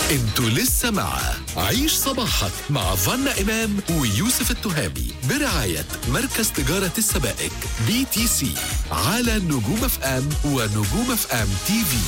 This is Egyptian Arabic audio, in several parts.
انتوا لسه مع عيش صباحك مع فنا إمام ويوسف التهامي برعاية مركز تجارة السبائك بي تي سي على نجوم اف ام ونجوم اف ام تي في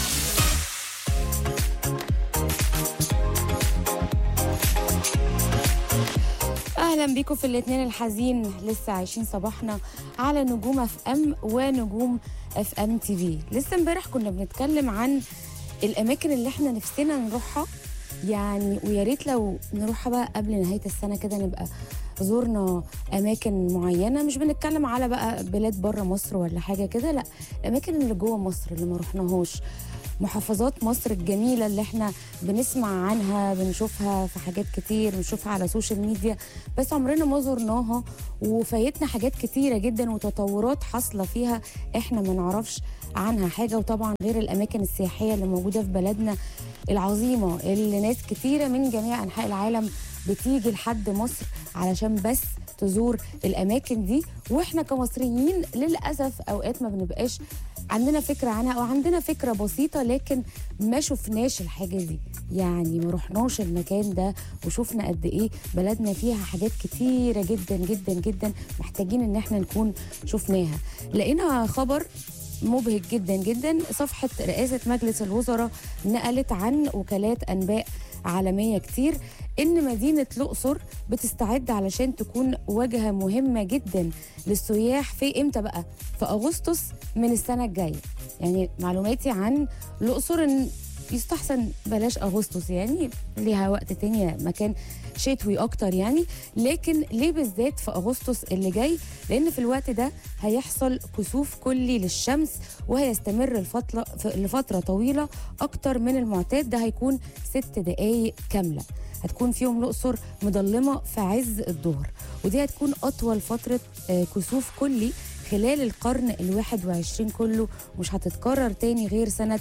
اهلا بيكم في الاثنين الحزين لسه عايشين صباحنا على نجوم اف ام ونجوم اف ام تي في لسه امبارح كنا بنتكلم عن الاماكن اللي احنا نفسنا نروحها يعني ويا ريت لو نروحها بقى قبل نهايه السنه كده نبقى زورنا اماكن معينه مش بنتكلم على بقى بلاد بره مصر ولا حاجه كده لا الاماكن اللي جوه مصر اللي ما رحناهاش محافظات مصر الجميله اللي احنا بنسمع عنها بنشوفها في حاجات كتير بنشوفها على السوشيال ميديا بس عمرنا ما زرناها وفايتنا حاجات كتيره جدا وتطورات حاصله فيها احنا ما نعرفش عنها حاجه وطبعا غير الاماكن السياحيه اللي موجوده في بلدنا العظيمه اللي ناس كتيره من جميع انحاء العالم بتيجي لحد مصر علشان بس تزور الاماكن دي واحنا كمصريين للاسف اوقات ما بنبقاش عندنا فكره عنها او عندنا فكره بسيطه لكن ما شفناش الحاجه دي يعني ما رحناش المكان ده وشفنا قد ايه بلدنا فيها حاجات كتيره جدا جدا جدا محتاجين ان احنا نكون شفناها لقينا خبر مبهج جدا جدا صفحة رئاسة مجلس الوزراء نقلت عن وكالات أنباء عالمية كتير إن مدينة الأقصر بتستعد علشان تكون واجهة مهمة جدا للسياح في إمتى بقى؟ في أغسطس من السنة الجاية يعني معلوماتي عن الأقصر إن يستحسن بلاش أغسطس يعني ليها وقت تاني مكان شتوي اكتر يعني لكن ليه بالذات في اغسطس اللي جاي لان في الوقت ده هيحصل كسوف كلي للشمس وهيستمر الفترة لفتره طويله اكتر من المعتاد ده هيكون ست دقائق كامله هتكون فيهم الاقصر مظلمه في عز الظهر ودي هتكون اطول فتره آه، كسوف كلي خلال القرن الواحد وعشرين كله مش هتتكرر تاني غير سنة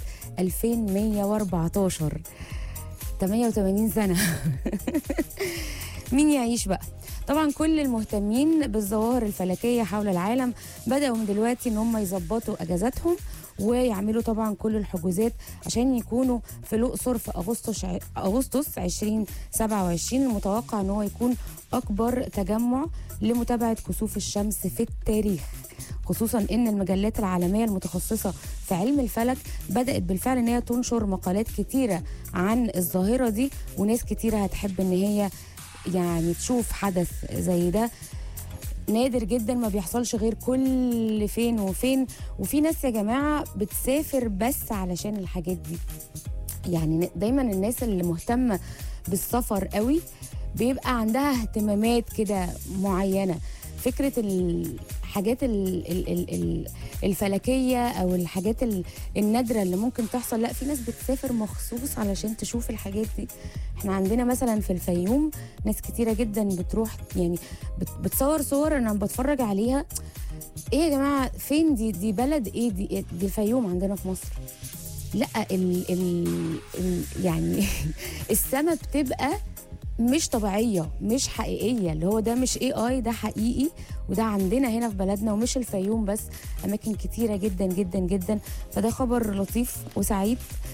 2114 88 سنة مين يعيش بقى طبعا كل المهتمين بالظواهر الفلكية حول العالم بدأوا من دلوقتي ان هم يظبطوا اجازاتهم ويعملوا طبعا كل الحجوزات عشان يكونوا في الاقصر في اغسطس اغسطس 2027 المتوقع ان هو يكون اكبر تجمع لمتابعه كسوف الشمس في التاريخ خصوصا ان المجلات العالميه المتخصصه في علم الفلك بدات بالفعل ان هي تنشر مقالات كتيره عن الظاهره دي وناس كتيره هتحب ان هي يعني تشوف حدث زي ده نادر جدا ما بيحصلش غير كل فين وفين وفي ناس يا جماعه بتسافر بس علشان الحاجات دي يعني دايما الناس اللي مهتمه بالسفر قوي بيبقى عندها اهتمامات كده معينه فكره الحاجات ال- ال- ال- ال- الفلكيه او الحاجات ال- النادره اللي ممكن تحصل لا في ناس بتسافر مخصوص علشان تشوف الحاجات دي احنا عندنا مثلا في الفيوم ناس كتيره جدا بتروح يعني بت- بتصور صور انا بتفرج عليها ايه يا جماعه فين دي دي بلد ايه دي دي الفيوم عندنا في مصر لا ال ال ال يعني السما بتبقى مش طبيعيه مش حقيقيه اللي هو ده مش اي اي ده حقيقي وده عندنا هنا في بلدنا ومش الفيوم بس اماكن كتيره جدا جدا جدا فده خبر لطيف وسعيد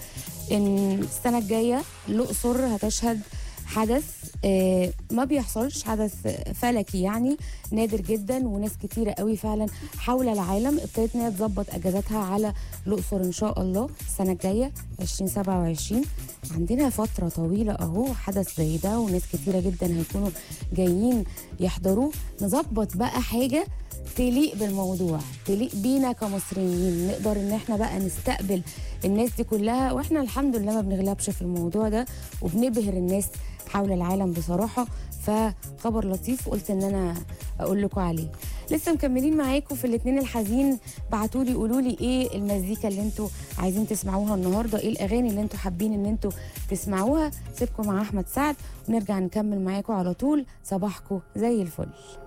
ان السنه الجايه الاقصر هتشهد حدث آه، ما بيحصلش حدث فلكي يعني نادر جدا وناس كتيره قوي فعلا حول العالم ابتدت ان هي تظبط اجازاتها على الاقصر ان شاء الله السنه الجايه 2027 عندنا فتره طويله اهو حدث زي ده وناس كتيره جدا هيكونوا جايين يحضروه نظبط بقى حاجه تليق بالموضوع تليق بينا كمصريين نقدر ان احنا بقى نستقبل الناس دي كلها واحنا الحمد لله ما بنغلبش في الموضوع ده وبنبهر الناس حول العالم بصراحه فخبر لطيف قلت ان انا اقول لكم عليه لسه مكملين معاكم في الاثنين الحزين بعتوا لي قولوا لي ايه المزيكا اللي انتوا عايزين تسمعوها النهارده ايه الاغاني اللي انتوا حابين ان انتوا تسمعوها سيبكم مع احمد سعد ونرجع نكمل معاكم على طول صباحكم زي الفل